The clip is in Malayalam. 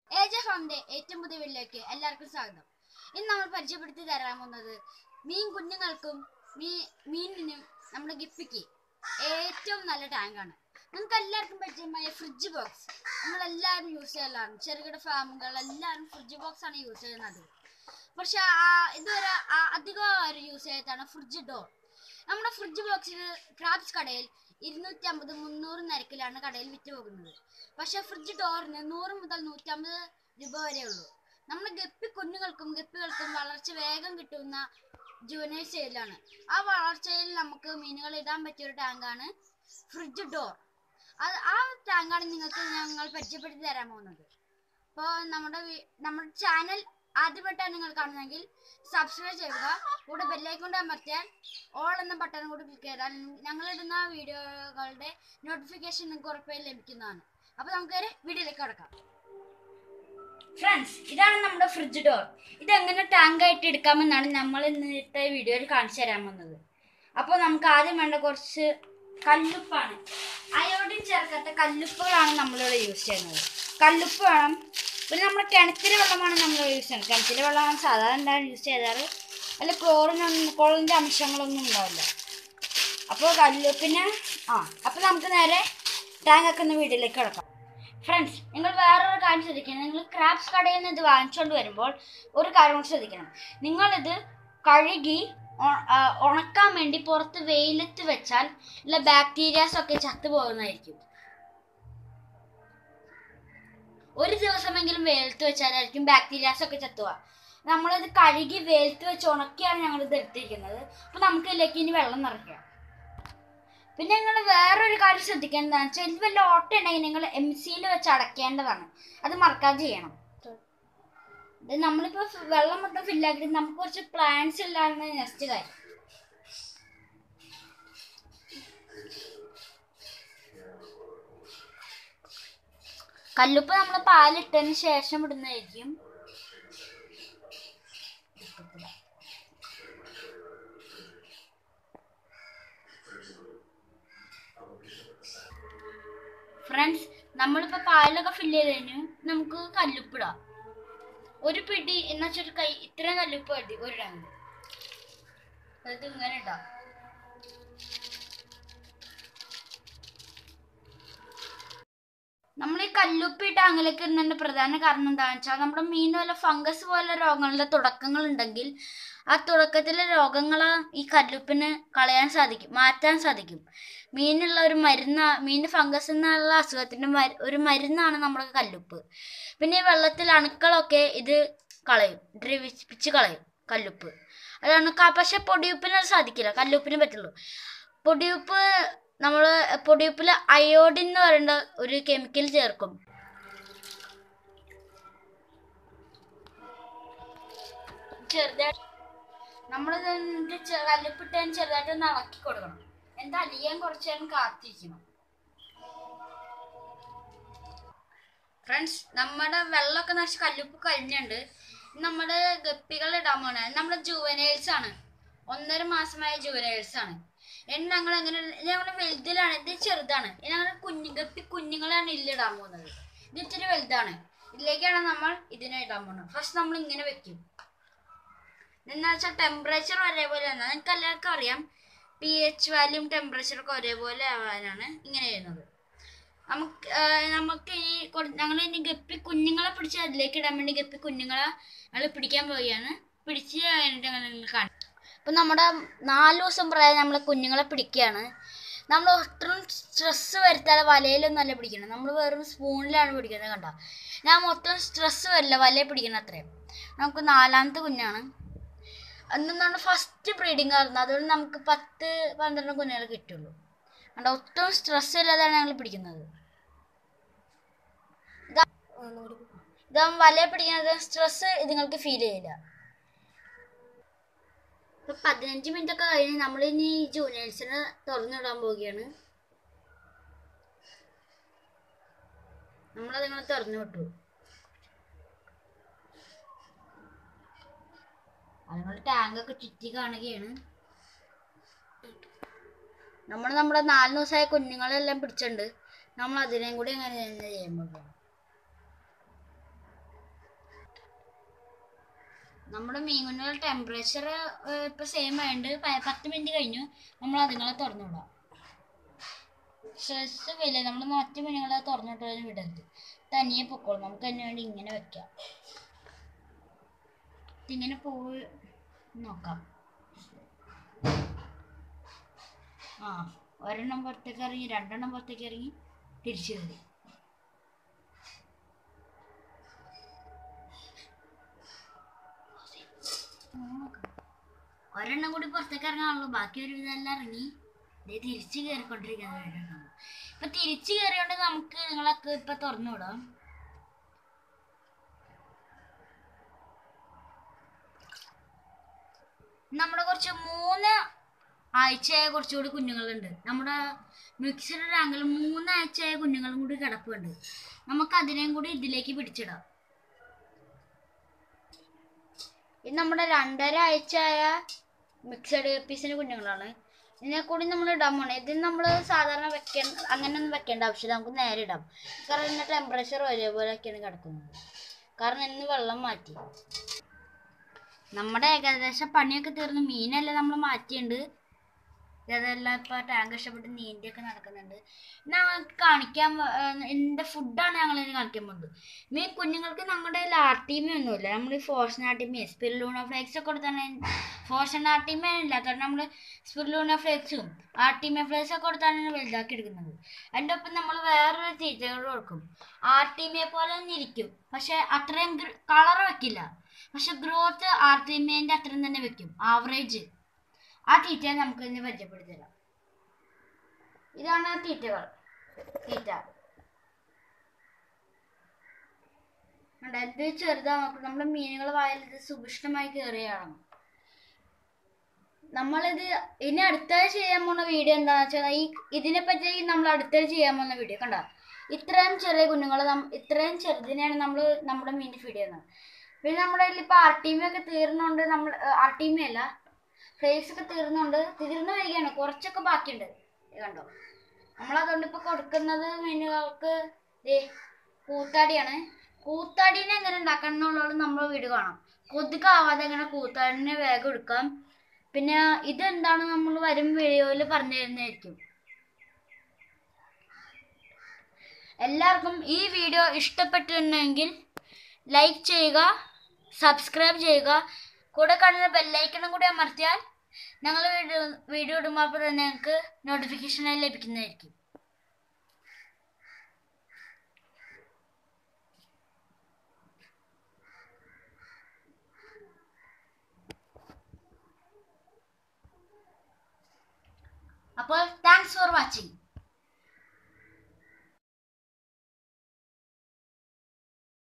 ഏജ് ഫാമിന്റെ ഏറ്റവും പുതിയ വീട്ടിലേക്ക് എല്ലാവർക്കും സ്വാഗതം ഇന്ന് നമ്മൾ പരിചയപ്പെടുത്തി തരാൻ പോകുന്നത് മീൻ കുഞ്ഞുങ്ങൾക്കും മീ മീനിനും നമ്മുടെ ഗിപ്പിക്ക് ഏറ്റവും നല്ല ടാങ്കാണ് നിങ്ങൾക്ക് എല്ലാവർക്കും പരിചയമായ ഫ്രിഡ്ജ് ബോക്സ് നമ്മൾ എല്ലാവരും യൂസ് ചെയ്യാറുണ്ട് ചെറുകിട ഫാമുകൾ എല്ലാവരും ഫ്രിഡ്ജ് ബോക്സ് ആണ് യൂസ് ചെയ്യുന്നത് പക്ഷെ ആ- ഇതുവരെ ആ- അധികം ആരും യൂസ് ചെയ്യാത്താണ് ഫ്രിഡ്ജ് ഡോർ നമ്മുടെ ഫ്രിഡ്ജ് ബോക്സിന് ക്രാബ്സ് കടയിൽ ഇരുന്നൂറ്റി അമ്പത് മുന്നൂറ് നിരക്കിലാണ് കടയിൽ വിറ്റ് പോകുന്നത് പക്ഷെ ഫ്രിഡ്ജ് ഡോറിന് നൂറ് മുതൽ നൂറ്റമ്പത് രൂപ വരെ ഉള്ളൂ നമ്മുടെ ഗപ്പി കുഞ്ഞുങ്ങൾക്കും ഗപ്പികൾക്കും വളർച്ച വേഗം കിട്ടുന്ന ജൂനിയർ സ്റ്റേജിലാണ് ആ വളർച്ചയിൽ നമുക്ക് മീനുകൾ ഇടാൻ പറ്റിയ ഒരു ടാങ്കാണ് ഫ്രിഡ്ജ് ഡോർ അത് ആ ടാങ്കാണ് നിങ്ങൾക്ക് ഞങ്ങൾ പരിചയപ്പെടുത്തി തരാൻ പോകുന്നത് അപ്പോൾ നമ്മുടെ വീ- നമ്മുടെ ചാനൽ ആദ്യമായിട്ടാണ് നിങ്ങൾ കാണുന്നതെങ്കിൽ സബ്സ്ക്രൈബ് ചെയ്യുക കൂടെ ബെല്ലൈക്കൊണ്ട് അമർത്തിയാൽ ഓൾ എന്ന ബട്ടൺ കൂടി ക്ലിക്ക് ചെയ്താൽ ഞങ്ങളിടുന്ന വീഡിയോകളുടെ നോട്ടിഫിക്കേഷൻ നിങ്ങൾക്ക് ഉറപ്പായി ലഭിക്കുന്നതാണ് അപ്പോൾ നമുക്ക് വീഡിയോയിലേക്ക് കടക്കാം ഫ്രണ്ട്സ് ഇതാണ് നമ്മുടെ ഫ്രിഡ്ജ് ഡോർ ഇത് എങ്ങനെ ടാങ്ക് ആയിട്ട് എടുക്കാമെന്നാണ് നമ്മൾ ഇന്നത്തെ വീഡിയോയിൽ കാണിച്ചു തരാൻ പോകുന്നത് അപ്പോൾ നമുക്ക് ആദ്യം വേണ്ട കുറച്ച് കല്ലുപ്പാണ് അയോഡിൻ ചേർക്കാത്ത കല്ലുപ്പുകളാണ് നമ്മളിവിടെ യൂസ് ചെയ്യുന്നത് കല്ലുപ്പ് വേണം പിന്നെ നമ്മുടെ കിണറ്റിലെ വെള്ളമാണ് നമ്മൾ യൂസ് ചെയ്യുന്നത് കിണറ്റിലെ വെള്ളമാണ് സാധാരണ യൂസ് ചെയ്താറ് അതിൽ ക്ലോറിനൊന്നും ക്ലോറിൻ്റെ അംശങ്ങളൊന്നും ഉണ്ടാവില്ല അപ്പോൾ കല്ല് പിന്നെ ആ അപ്പോൾ നമുക്ക് നേരെ ടാങ്ക് ആക്കുന്ന വീട്ടിലേക്ക് കിടക്കാം ഫ്രണ്ട്സ് നിങ്ങൾ വേറൊരു കാര്യം ശ്രദ്ധിക്കണം നിങ്ങൾ ക്രാബ്സ് കടയിൽ നിന്ന് ഇത് വാങ്ങിച്ചുകൊണ്ട് വരുമ്പോൾ ഒരു കാര്യം കൂടി ശ്രദ്ധിക്കണം നിങ്ങളിത് കഴുകി ഉ- ആ, ഉണക്കാൻ വേണ്ടി പുറത്ത് വെയിലത്ത് വെച്ചാൽ ഉള്ള ബാക്ടീരിയാസ് ഒക്കെ ചത്തു പോകുന്നതായിരിക്കും ഒരു ദിവസമെങ്കിലും വെയിലത്ത് വെച്ചാലായിരിക്കും ബാക്ടീരിയാസ് ഒക്കെ ചത്തുക നമ്മളിത് കഴുകി വെയിലത്ത് വെച്ച് ഉണക്കിയാണ് ഞങ്ങൾ ഇത് എടുത്തിരിക്കുന്നത് അപ്പൊ നമുക്ക് ഇതിലേക്ക് ഇനി വെള്ളം നിറയ്ക്കാം പിന്നെ നിങ്ങൾ വേറൊരു കാര്യം ശ്രദ്ധിക്കേണ്ടതാണ് വെച്ചാൽ ഇത് വല്ല ഓട്ട ഉണ്ടെങ്കിൽ നിങ്ങൾ എം സിയിൽ വെച്ച് അടയ്ക്കേണ്ടതാണ് അത് മറക്കാതെ ചെയ്യണം ഇത് നമ്മളിപ്പോ ഫ് വെള്ളം മൊത്തം ഫില്ലാക്കിയിട്ട് നമുക്ക് കുറച്ച് പ്ലാന്റ്സ് ഇല്ലാന്ന് നെക്സ്റ്റ് കാര്യം കല്ലുപ്പ് നമ്മൾ പാലിട്ടതിന് ശേഷം ഇടുന്നതായിരിക്കും ഫ്രണ്ട്സ് നമ്മളിപ്പോ പാലൊക്കെ ഫില്ല് ചെയ്ത് കഴിഞ്ഞു നമുക്ക് കല്ലുപ്പിടാം ഒരു പിടി എന്ന് വെച്ചൊരു കൈ ഇത്രയും കല്ലുപ്പ് മതി ഒരു ടാങ്ക് അത് ഇങ്ങനെ ഇടാം നമ്മൾ ഈ കല്ലുപ്പ് ഈ ടാങ്കിലേക്ക് ഇടുന്നതിന്റെ പ്രധാന കാരണം എന്താണെന്ന് വെച്ചാൽ നമ്മുടെ മീൻ വല്ല ഫംഗസ് പോലെ രോഗങ്ങളുടെ തുടക്കങ്ങൾ ഉണ്ടെങ്കിൽ ആ തുടക്കത്തിലെ രോഗങ്ങൾ ഈ കല്ലുപ്പിന് കളയാൻ സാധിക്കും മാറ്റാൻ സാധിക്കും മീനുള്ള ഒരു മരുന്ന് മീൻ ഫംഗസ് എന്നുള്ള അസുഖത്തിന്റെ മരു- ഒരു മരുന്നാണ് നമ്മുടെ കല്ലുപ്പ് പിന്നെ ഈ വെള്ളത്തിൽ അണുക്കളൊക്കെ ഇത് കളയും ദ്രവിപ്പിച്ച് കളയും കല്ലുപ്പ് അതാണ് ക- പക്ഷെ പൊടിയുപ്പിന് അത് സാധിക്കില്ല കല്ലുപ്പിന് പറ്റുള്ളൂ പൊടിയുപ്പ് നമ്മൾ പൊടിയുപ്പിൽ അയോഡിൻ എന്ന് പറയുന്ന ഒരു കെമിക്കൽ ചേർക്കും ചെറുതായിട്ട് നമ്മൾ കല്ലുപ്പിട്ടതിന് ചെറുതായിട്ട് ഒന്ന് ഇളക്കി കൊടുക്കണം എന്താ അലിയാൻ കുറച്ച് നേരം കാത്തിരിക്കണം ഫ്രണ്ട്സ് നമ്മുടെ വെള്ളമൊക്കെ നശിച്ച് കല്ലുപ്പ് കഴിഞ്ഞുണ്ട് നമ്മുടെ ഗപ്പികൾ ഇടാൻ പോണേ നമ്മുടെ ജുവനൈൽസ് ആണ് ഒന്നര മാസമായ ജുവനൈൽസ് ആണ് ഇനി ഞങ്ങൾ എങ്ങനെ ഞങ്ങൾ വലുതിലാണ് ഇത് ചെറുതാണ് ഇനി ഞങ്ങൾ കുഞ്ഞു ഗപ്പി കുഞ്ഞുങ്ങളാണ് ഇതിലിടാൻ പോകുന്നത് ഇത് ഇത്തിരി വലുതാണ് ഇതിലേക്കാണ് നമ്മൾ ഇതിനെ ഇടാൻ പോകുന്നത് ഫസ്റ്റ് നമ്മൾ ഇങ്ങനെ വെക്കും എന്താ വെച്ചാൽ ടെമ്പറേച്ചർ ഒരേപോലെ ആണ് നിങ്ങൾക്ക് എല്ലാവർക്കും അറിയാം പി എച്ച് വാല്യൂം ടെമ്പറേച്ചർ ഒക്കെ ഒരേപോലെ ആവാനാണ് ഇങ്ങനെ ചെയ്യുന്നത് നമുക്ക് ആ, നമുക്ക് ഇനി ഞങ്ങൾ ഇനി ഗപ്പി കുഞ്ഞുങ്ങളെ പിടിച്ച് അതിലേക്ക് ഇടാൻ വേണ്ടി ഗപ്പി കുഞ്ഞുങ്ങളെ ഞങ്ങൾ പിടിക്കാൻ പോവുകയാണ് പിടിച്ച് കഴിഞ്ഞിട്ട് ഞങ്ങൾ നിങ്ങൾക്ക് കാണാം അപ്പം നമ്മുടെ നാല് ദിവസം പ്രായം നമ്മൾ കുഞ്ഞുങ്ങളെ പിടിക്കുകയാണ് നമ്മൾ ഒട്ടും സ്ട്രെസ് വരുത്താതെ വലയിലൊന്നും അല്ല പിടിക്കണം നമ്മൾ വെറും സ്പൂണിലാണ് പിടിക്കുന്നത് കണ്ടോ ഞാൻ മൊത്തം സ്ട്രെസ് വരില്ല വലയിൽ പിടിക്കണം അത്രയും നമുക്ക് നാലാമത്തെ കുഞ്ഞാണ് അന്ന് നമ്മുടെ ഫസ്റ്റ് ബ്രീഡിംഗ് ആയിരുന്നു അതുകൊണ്ട് നമുക്ക് പത്ത് പന്ത്രണ്ട് കുഞ്ഞുങ്ങൾ കിട്ടുള്ളൂ കണ്ടോ ഒട്ടും സ്ട്രെസ് ഇല്ലാതാണ് ഞങ്ങൾ പിടിക്കുന്നത് ഇതാ ഇതാ വലയെ പിടിക്കുന്നത് സ്ട്രെസ് ഇതുങ്ങൾക്ക് ഫീൽ ചെയ്യില്ല ഇപ്പൊ പതിനഞ്ച് മിനിറ്റ് ഒക്കെ കഴിഞ്ഞ് നമ്മൾ ഇനി ജൂനിയേഴ്സിനെ തുറന്നിടാൻ പോവുകയാണ് നമ്മളത് നിങ്ങൾ തുറന്നു വിട്ടു അതുങ്ങൾ ടാങ്കൊക്കെ ചുറ്റി കാണുകയാണ് നമ്മൾ നമ്മുടെ നാല് ദിവസമായ കുഞ്ഞുങ്ങളെല്ലാം പിടിച്ചിട്ടുണ്ട് നമ്മൾ അതിനെയും കൂടി അങ്ങനെ തന്നെ ചെയ്യാൻ പോകും നമ്മുടെ മീൻകുഞ്ഞുങ്ങളുടെ ടെമ്പറേച്ചർ ഇപ്പൊ സെയിം ആയതുകൊണ്ട് പ- പത്ത് മിനിറ്റ് കഴിഞ്ഞു നമ്മൾ അതുങ്ങളെ തുറന്നു വിടാം സ്ട്രെസ് ഇല്ല നമ്മൾ മറ്റു മീനുകളെ തുറന്നിട്ട് വിടരുത് തനിയെ പൊക്കോളും നമുക്ക് അതിന് വേണ്ടി ഇങ്ങനെ വെക്കാം ഇതിങ്ങനെ പോയി നോക്കാം ആ ഒരെണ്ണം പുറത്തേക്ക് ഇറങ്ങി രണ്ടെണ്ണം പുറത്തേക്ക് ഇറങ്ങി തിരിച്ചു കയറി ഒരെണ്ണം കൂടി പുറത്തേക്ക് ഇറങ്ങാനുള്ളൂ ബാക്കി ഒരു ഇതെല്ലാം ഇറങ്ങി ദേ തിരിച്ചു കയറിക്കൊണ്ടിരിക്കുന്നത് വേണ്ടെണ്ണം ഇപ്പൊ തിരിച്ചു കയറിയോണ്ട് നമുക്ക് നിങ്ങളൊക്കെ ഇപ്പൊ തുറന്നു വിടാം നമ്മുടെ കുറച്ച് മൂന്ന് ആഴ്ചയായ കുറച്ചുകൂടി കുഞ്ഞുങ്ങളുണ്ട് നമ്മുടെ മിക്സഡ് ടാങ്കിൽ മൂന്നാഴ്ചയായ കുഞ്ഞുങ്ങളും കൂടി കിടപ്പുണ്ട് നമുക്ക് അതിനെയും കൂടി ഇതിലേക്ക് പിടിച്ചിടാം ഇത് നമ്മുടെ രണ്ടര ആഴ്ചയായ മിക്സഡ് പീസിന്റെ കുഞ്ഞുങ്ങളാണ് ഇതിനെ കൂടി നമ്മൾ ഇടാൻ പോണേ ഇതിന് നമ്മൾ സാധാരണ വെക്കേണ്ട അങ്ങനെയൊന്നും വെക്കേണ്ട ആവശ്യമില്ല നമുക്ക് നേരെ ഇടാം കാരണം ഇതിന്റെ ടെമ്പറേച്ചർ ഒരേപോലെയൊക്കെയാണ് കിടക്കുന്നത് കാരണം ഇന്ന് വെള്ളം മാറ്റി നമ്മുടെ ഏകദേശം പണിയൊക്കെ തീർന്ന് മീനെല്ലാം നമ്മൾ മാറ്റിയിട്ടുണ്ട് ഇതെല്ലാം ഇപ്പൊ ടാങ്ക് ഇഷ്ടപ്പെട്ട് നീന്തിയൊക്കെ നടക്കുന്നുണ്ട് ഞങ്ങൾ കാണിക്കാൻ വ- ഏഹ് എന്ത് ഫുഡാണ് ഞങ്ങൾ ഇനി കാണിക്കാൻ പോകുന്നത് മീൻ കുഞ്ഞുങ്ങൾക്ക് ഞങ്ങളുടെ ലാർട്ടീമ ഒന്നുമില്ല നമ്മൾ ഈ ഫോർഷൻ ആർട്ടിമ സ്പില്ലൂണ ഫ്ലേക്സ് ഒക്കെ കൊടുത്താണ് ഫോർഷൻ ആർട്ടിമ ഇല്ലാത്തതുകൊണ്ട് നമ്മൾ സ്പില്ലൂണ ഫ്ലേക്സും ആർട്ടിമ ഫ്ലേക്സ് ഒക്കെ കൊടുത്താണ് വലുതാക്കി എടുക്കുന്നത് അതിൻ്റെ ഒപ്പം നമ്മൾ വേറൊരു തീറ്റകൾ കൊടുക്കും ആർട്ടിമയെ പോലെ തന്നെ ഇരിക്കും പക്ഷെ അത്രയും കളർ വെക്കില്ല പക്ഷെ ഗ്രോത്ത് ആർട്ടിമേൻ്റെ അത്രയും തന്നെ വെക്കും ആവറേജ് ആ തീറ്റ നമുക്ക് ഇന്ന് പരിചയപ്പെടുത്തി തരാം ഇതാണ് തീറ്റകൾ തീറ്റ കണ്ടോ, എന്ത് ചെറുതാ നോക്ക് നമ്മുടെ മീനുകൾ വായിൽ ഇത് സുഭിഷ്ടമായി കയറിയാണ് നമ്മളിത് ഇനി അടുത്തത് ചെയ്യാൻ പോകുന്ന വീഡിയോ എന്താണെന്ന് വെച്ചാൽ ഈ ഇതിനെ പറ്റി നമ്മൾ അടുത്തത് ചെയ്യാൻ പോകുന്ന വീഡിയോ കണ്ടോ ഇത്രയും ചെറിയ കുഞ്ഞുങ്ങൾ ഇത്രയും ചെറുതിനെയാണ് നമ്മൾ നമ്മുടെ മീൻ ഫീഡ് ചെയ്യുന്നത് പിന്നെ നമ്മുടെ കയ്യിൽ ഇപ്പോൾ ആർട്ടിമയൊക്കെ തീർന്നുകൊണ്ട് നമ്മൾ ആർട്ടിമയല്ല ഫ്ലേക്സ് ഒക്കെ തീർന്നുകൊണ്ട് തീർന്നു വരികയാണ് കുറച്ചൊക്കെ ബാക്കിയുണ്ട് ഇത് കണ്ടോ നമ്മളതുകൊണ്ട് ഇപ്പോൾ കൊടുക്കുന്നത് മീനുകൾക്ക് ദേ കൂത്താടിയാണ് കൂത്താടീനെ എങ്ങനെ ഉണ്ടാക്കണം എന്നുള്ളത് നമ്മൾ വീഡിയോ കാണാം കൊതുകാവാതെ എങ്ങനെ കൂത്താടിനെ വേഗം എടുക്കാം പിന്നെ ഇതെന്താണ് നമ്മൾ വരും വീഡിയോയിൽ പറഞ്ഞു തരുന്നതായിരിക്കും എല്ലാവർക്കും ഈ വീഡിയോ ഇഷ്ടപ്പെട്ടിട്ടുണ്ടെങ്കിൽ ലൈക്ക് ചെയ്യുക സബ്സ്ക്രൈബ് ചെയ്യുക കൂടെ കാണുന്ന ബെല്ലൈക്കണും കൂടി അമർത്തിയാൽ ഞങ്ങൾ വീഡിയോ വീഡിയോ ഇടുമ്പോൾ അപ്പോൾ തന്നെ നിങ്ങൾക്ക് നോട്ടിഫിക്കേഷനായി ലഭിക്കുന്നതായിരിക്കും അപ്പോൾ താങ്ക്സ് ഫോർ വാച്ചിങ്